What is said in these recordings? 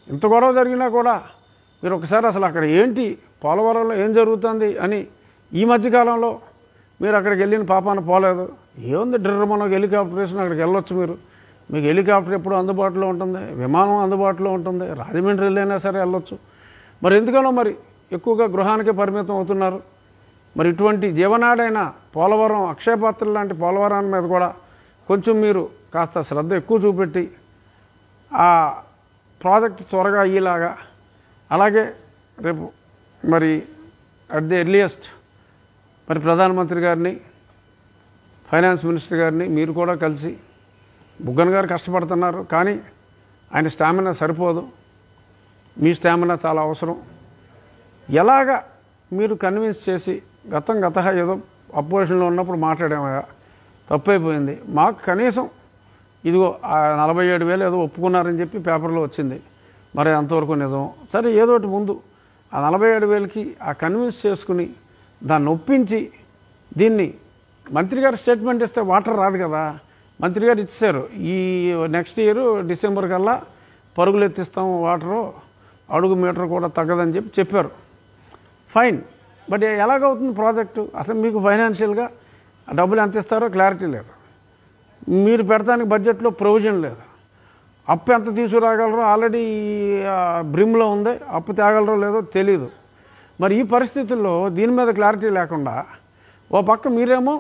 ఇంత గొడవ జరిగినా కూడా మీరు ఒకసారి అసలు అక్కడ ఏంటి పోలవరంలో ఏం జరుగుతుంది అని ఈ మధ్యకాలంలో మీరు అక్కడికి వెళ్ళిన పాపాన పోలేదు ఏముంది డ్రిర్ మనకు హెలికాప్టర్ వేసిన అక్కడికి వెళ్ళొచ్చు మీరు మీకు హెలికాప్టర్ ఎప్పుడు అందుబాటులో ఉంటుంది విమానం అందుబాటులో ఉంటుంది రాజమండ్రి వెళ్ళైనా సరే వెళ్ళొచ్చు మరి ఎందుకనో మరి ఎక్కువగా గృహానికే పరిమితం అవుతున్నారు మరి ఇటువంటి జీవనాడైన పోలవరం అక్షయపాత్ర లాంటి పోలవరాన్ని మీద కూడా కొంచెం మీరు కాస్త శ్రద్ధ ఎక్కువ చూపెట్టి ఆ ప్రాజెక్ట్ త్వరగా అయ్యేలాగా అలాగే రేపు మరి అట్ ది ఎర్లియస్ట్ మరి ప్రధానమంత్రి గారిని ఫైనాన్స్ మినిస్టర్ గారిని మీరు కూడా కలిసి బుగ్గన్ గారు కష్టపడుతున్నారు కానీ ఆయన స్టామినా సరిపోదు మీ స్టామినా చాలా అవసరం ఎలాగ మీరు కన్విన్స్ చేసి గతం గత ఏదో అపోజిషన్లో ఉన్నప్పుడు మాట్లాడామయ్యా తప్పైపోయింది మాకు కనీసం ఇదిగో ఆ నలభై ఏడు వేలు ఏదో ఒప్పుకున్నారని చెప్పి పేపర్లో వచ్చింది మరి అంతవరకు నిజం సరే ఏదో ఒకటి ముందు ఆ నలభై ఏడు వేలకి ఆ కన్విన్స్ చేసుకుని దాన్ని ఒప్పించి దీన్ని మంత్రి గారు స్టేట్మెంట్ ఇస్తే వాటర్ రాదు కదా మంత్రి గారు ఇచ్చారు ఈ నెక్స్ట్ ఇయర్ డిసెంబర్ కల్లా పరుగులు ఎత్తిస్తాం వాటరు అడుగు మీటర్ కూడా తగ్గదని చెప్పి చెప్పారు ఫైన్ బట్ ఎలాగవుతుంది ప్రాజెక్టు అసలు మీకు ఫైనాన్షియల్గా డబ్బులు ఎంత ఇస్తారో క్లారిటీ లేదు మీరు పెడతానికి బడ్జెట్లో ప్రొవిజన్ లేదు అప్పు ఎంత తీసుకురాగలరో ఆల్రెడీ బ్రిమ్లో ఉంది అప్పు తేగలరో లేదో తెలీదు మరి ఈ పరిస్థితుల్లో దీని మీద క్లారిటీ లేకుండా ఓ పక్క మీరేమో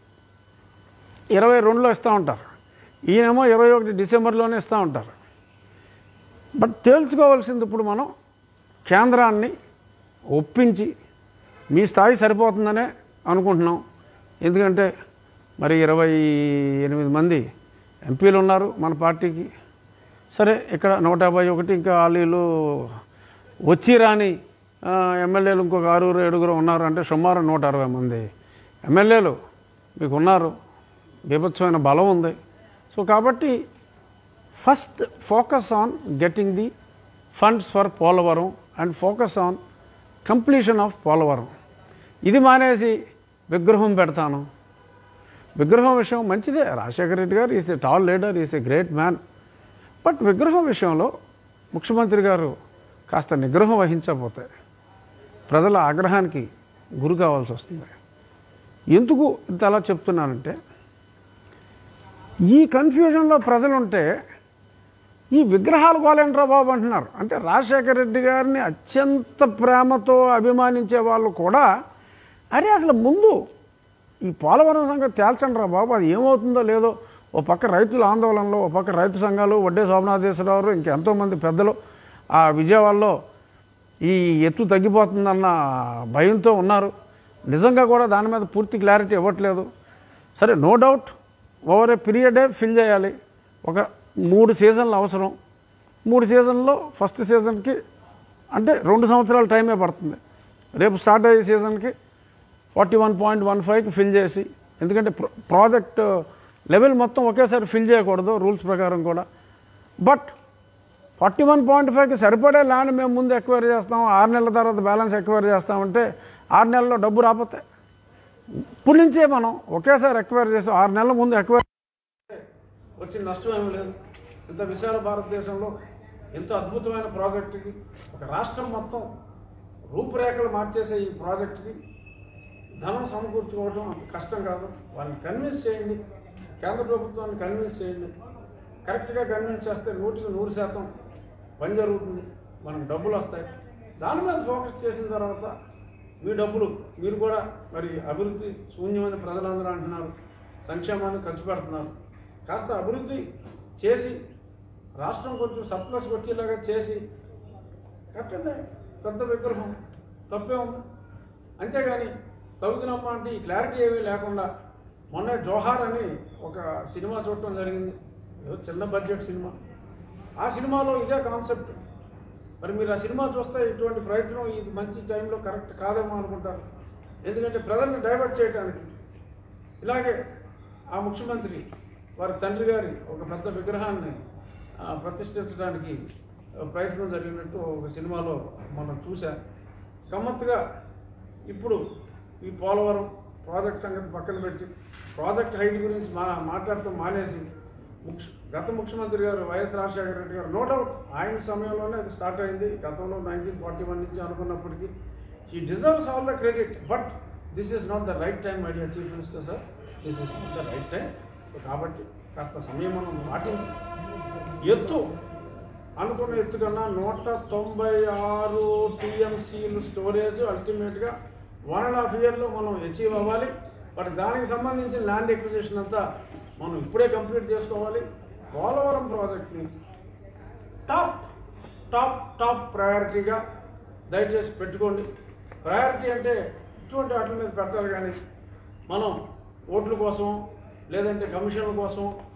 ఇరవై రెండులో ఇస్తూ ఉంటారు ఈయనేమో ఇరవై ఒకటి డిసెంబర్లోనే ఇస్తూ ఉంటారు బట్ తేల్చుకోవాల్సింది ఇప్పుడు మనం కేంద్రాన్ని ఒప్పించి మీ స్థాయి సరిపోతుందనే అనుకుంటున్నాం ఎందుకంటే మరి ఇరవై ఎనిమిది మంది ఎంపీలు ఉన్నారు మన పార్టీకి సరే ఇక్కడ నూట యాభై ఒకటి ఇంకా వాళ్ళు వచ్చి రాని ఆ, ఎమ్మెల్యేలు ఇంకొక ఆరుగురు ఏడుగురు ఉన్నారు అంటే సుమారు నూట అరవై మంది ఎమ్మెల్యేలు మీకు ఉన్నారు బీభత్సమైన బలం ఉంది సో కాబట్టి first focus on getting the funds for Polavaram and focus on completion of Polavaram ఇది మానేసి విగ్రహం పెడతాను విగ్రహం విషయం మంచిదే రాజశేఖర రెడ్డి గారు is a tall leader is a great man but విగ్రహం విషయంలో ముఖ్యమంత్రి గారు కాస్త నిగ్రహం వహించకపోతే ప్రజల ఆగ్రహానికి గురి కావాల్సి వస్తుంది ఎందుకు ఇంత అలా చెప్తున్నానంటే ఈ కన్ఫ్యూజన్లో ప్రజలు ఉంటే ఈ విగ్రహాలు కోలేంట్రా బాబు అంటున్నారు అంటే రాజశేఖర రెడ్డి గారిని అత్యంత ప్రేమతో అభిమానించే వాళ్ళు కూడా అరే అసలు ముందు ఈ పోలవరం సంగతి తేల్చండి రా బాబు అది ఏమవుతుందో లేదో ఓ పక్క రైతుల ఆందోళనలో ఓ పక్క రైతు సంఘాలు వడ్డే శోభనాథేశ్వరరావు ఇంకెంతోమంది పెద్దలు ఆ విజయవాడలో ఈ ఎత్తు తగ్గిపోతుందన్న భయంతో ఉన్నారు నిజంగా కూడా దాని మీద పూర్తి క్లారిటీ ఇవ్వట్లేదు సరే నో డౌట్ ఓవర్ ఏ పీరియడే ఫిల్ చేయాలి ఒక మూడు సీజన్లు అవసరం మూడు సీజన్లో ఫస్ట్ సీజన్కి అంటే రెండు సంవత్సరాల టైమే పడుతుంది రేపు స్టార్ట్ అయ్యే సీజన్కి ఫార్టీ వన్ పాయింట్ వన్ ఫైవ్కి ఫిల్ చేసి ఎందుకంటే ప్ర- ప్రాజెక్ట్ లెవెల్ మొత్తం ఒకేసారి ఫిల్ చేయకూడదు రూల్స్ ప్రకారం కూడా బట్ ఫార్టీ వన్ పాయింట్ ఫైవ్కి సరిపడే ల్యాండ్ మేము ముందు ఎక్వైర్ చేస్తాం ఆరు నెలల తర్వాత బ్యాలెన్స్ ఎక్వైర్ చేస్తామంటే ఆరు నెలల్లో డబ్బు రాకపోతే ఇప్పటి నుంచే మనం ఒకేసారి ఎక్వైర్ చేస్తాం ఆరు నెలల ముందు ఎక్వైర్ వచ్చిన నష్టం ఏమీ లేదు ఇంత విశాల భారతదేశంలో ఎంతో అద్భుతమైన ప్రాజెక్టుకి ఒక రాష్ట్రం మొత్తం రూపురేఖలు మార్చేసే ఈ ప్రాజెక్టుకి ధనం సమకూర్చుకోవడం అంత కష్టం కాదు వాళ్ళని కన్విన్స్ చేయండి కేంద్ర ప్రభుత్వాన్ని కన్విన్స్ చేయండి కరెక్ట్గా కన్విన్స్ చేస్తే నూటికి నూరు శాతం పని జరుగుతుంది మనకు డబ్బులు వస్తాయి దాని మీద ఫోకస్ చేసిన తర్వాత మీ డబ్బులు మీరు కూడా మరి అభివృద్ధి శూన్యమైన ప్రజలందరూ అంటున్నారు సంక్షేమాన్ని ఖర్చు పెడుతున్నారు కాస్త అభివృద్ధి చేసి రాష్ట్రం కొంచెం సర్ప్లస్ వచ్చేలాగా చేసి కట్టండి పెద్ద విగ్రహం తప్పే ఉంది అంతేగాని తగుదనమ్మ అంటే ఈ క్లారిటీ ఏమీ లేకుండా మొన్న జోహార్ అని ఒక సినిమా చూడటం జరిగింది ఏదో చిన్న బడ్జెట్ సినిమా ఆ సినిమాలో ఇదే కాన్సెప్ట్ మరి మీరు ఆ సినిమా చూస్తే ఇటువంటి ప్రయత్నం ఇది మంచి టైంలో కరెక్ట్ కాదేమో అనుకుంటారు ఎందుకంటే ప్రజల్ని డైవర్ట్ చేయడానికి ఇలాగే ఆ ముఖ్యమంత్రి వారి తండ్రి గారి ఒక పెద్ద విగ్రహాన్ని ఆ, ప్రతిష్ఠించడానికి ఆ, ప్రయత్నం జరిగినట్టు ఒక సినిమాలో మనం చూసా గమ్మత్తుగా ఇప్పుడు ఈ పోలవరం ప్రాజెక్ట్ సంగతి పక్కన పెట్టి ప్రాజెక్ట్ హైట్ గురించి మా మాట్లాడటం మానేసి ముఖ్య గత ముఖ్యమంత్రి గారు వైఎస్ రాజశేఖర రెడ్డి గారు నో డౌట్ ఆయన సమయంలోనే అది స్టార్ట్ అయింది గతంలో నైన్టీన్ ఫార్టీ వన్ నుంచి అనుకున్నప్పటికీ he deserves all the credit but this is not the right time idea chief minister sir this is not the right time కాబట్టి కాస్త సమయం మనం పాటించి ఎత్తు అనుకున్న ఎత్తు కన్నా నూట తొంభై ఆరు టీఎంసీలు స్టోరేజ్ అల్టిమేట్గా వన్ అండ్ హాఫ్ ఇయర్లో మనం అచీవ్ అవ్వాలి బట్ దానికి సంబంధించిన ల్యాండ్ ఎక్విజిషన్ అంతా మనం ఇప్పుడే కంప్లీట్ చేసుకోవాలి పోలవరం ప్రాజెక్ట్ని టాప్ టాప్ టాప్ ప్రయారిటీగా దయచేసి పెట్టుకోండి ప్రయారిటీ అంటే ఇటువంటి వాటి మీద పెట్టాలి కానీ మనం ఓట్ల కోసం లేదంటే కమిషన్ల కోసం